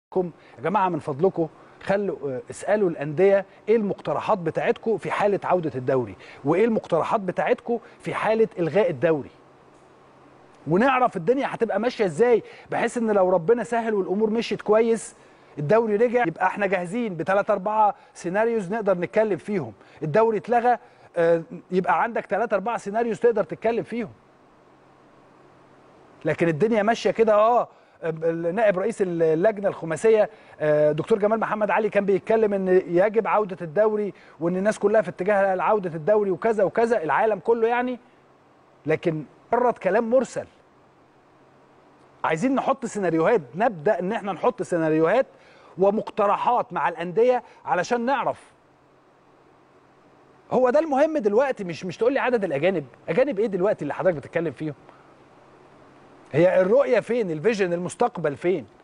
لكم يا جماعه من فضلكم خلوا آه، اسالوا الانديه ايه المقترحات بتاعتكم في حاله عوده الدوري وايه المقترحات بتاعتكم في حاله الغاء الدوري ونعرف الدنيا هتبقى ماشيه ازاي بحيث ان لو ربنا سهل والامور مشيت كويس الدوري رجع يبقى احنا جاهزين بثلاث اربعه سيناريوز نقدر نتكلم فيهم الدوري اتلغى آه، يبقى عندك ثلاث اربعه سيناريوز تقدر تتكلم فيهم لكن الدنيا ماشيه كده اه نائب رئيس اللجنه الخماسيه آه، دكتور جمال محمد علي كان بيتكلم ان يجب عوده الدوري وان الناس كلها في اتجاه لعوده الدوري وكذا وكذا العالم كله يعني لكن مجرد كلام مرسل عايزين نحط سيناريوهات نبدا ان احنا نحط سيناريوهات ومقترحات مع الانديه علشان نعرف هو ده المهم دلوقتي مش مش تقول لي عدد الاجانب اجانب ايه دلوقتي اللي حضرتك بتتكلم فيهم هي الرؤيه فين الفيجن المستقبل فين